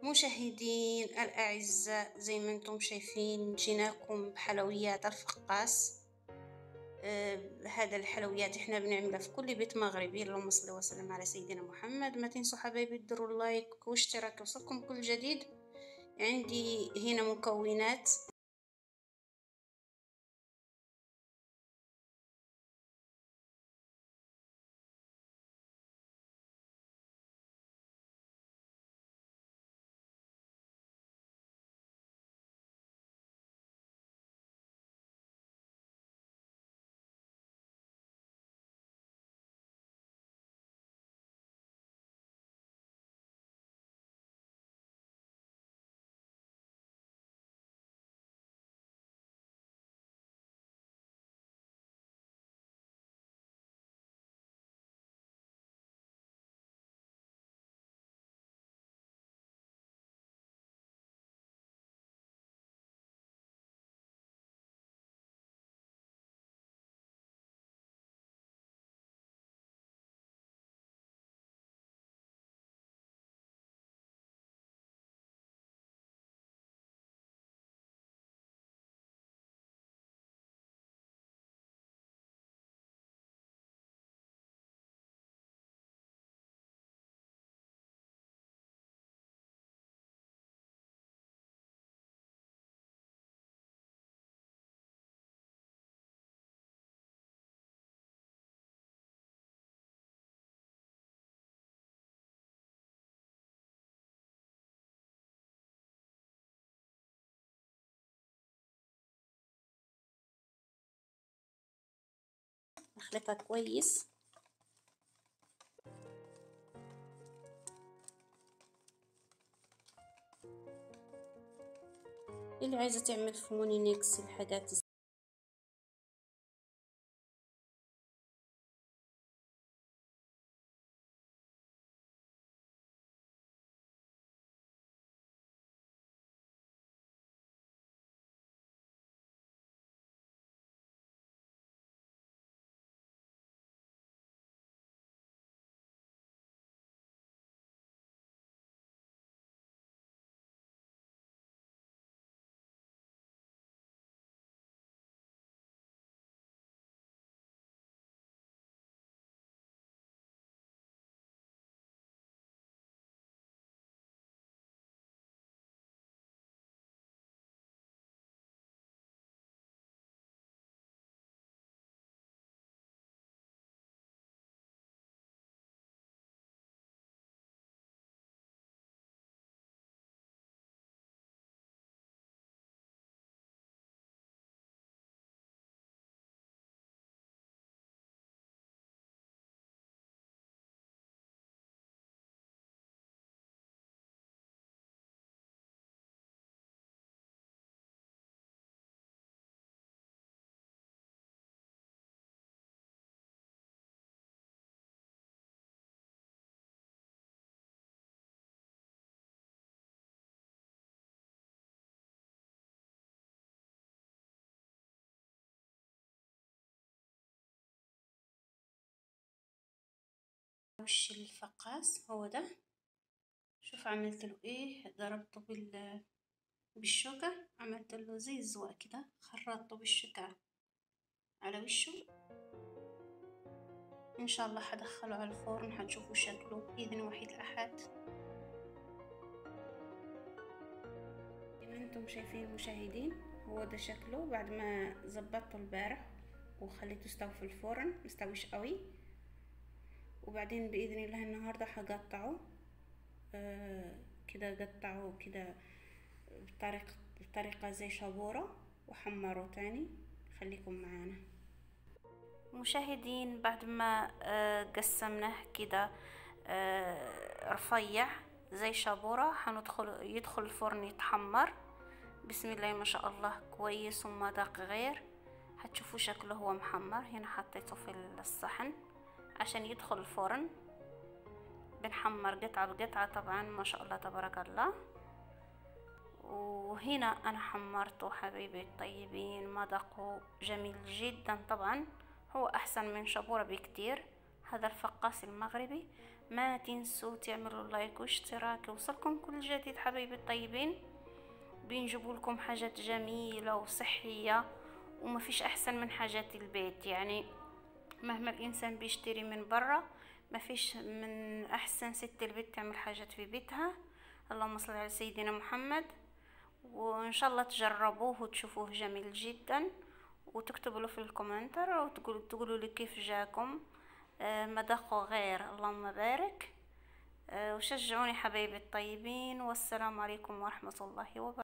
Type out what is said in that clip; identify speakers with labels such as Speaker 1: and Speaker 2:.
Speaker 1: مشاهدين الأعزاء زي ما انتم شايفين جيناكم بحلويات الفقاس آه هذا الحلويات احنا بنعملها في كل بيت مغربي اللهم صل وسلم على سيدنا محمد ما تنسوا حبايبي تدروا اللايك واشتراك يوصلكم كل جديد عندي هنا مكونات نخلطها كويس اللي عايزة تعمل في مونينكس الحاجات وش الفقاس هو ده شوف عملت له ايه ضربته بال بالشوكة عملت له زي الزواق كده خرطته بالشوكة على وشه ان شاء الله حدخله على الفرن حتشوفوا شكله بإذن وحيد الأحد زي ما انتم شايفين المشاهدين هو ده شكله بعد ما زبطته البارح وخليته يستوي في الفرن مستويش قوي وبعدين بإذن الله النهاردة هقطعه آه كده قطعه كده بطريقة بطريقة زي شابورة وحمره تاني خليكم معانا مشاهدين بعد ما آه قسمناه كده آه رفيع زي شابورة حندخل يدخل الفرن يتحمر بسم الله ما شاء الله كويس وما ذاق غير هتشوفوا شكله هو محمر هنا حطيته في الصحن عشان يدخل الفرن بنحمر قطعة بقطعة طبعا ما شاء الله تبارك الله وهنا أنا حمرته حبيبي الطيبين مذاقه جميل جدا طبعا هو أحسن من شبورة بكتير هذا الفقاس المغربي ما تنسوا تعملوا لايك واشتراك يوصلكم كل جديد حبايبي الطيبين بنجيبوا لكم حاجات جميلة وصحية وما فيش احسن من حاجات البيت يعني مهما الانسان بيشتري من برا ما فيش من احسن ست البيت تعمل حاجات في بيتها اللهم صل على سيدنا محمد وان شاء الله تجربوه وتشوفوه جميل جدا وتكتبوا له في الكومنتر وتقولوا تقولوا لي كيف جاكم آه مذاقه غير اللهم بارك آه وشجعوني حبايبي الطيبين والسلام عليكم ورحمة الله وبركاته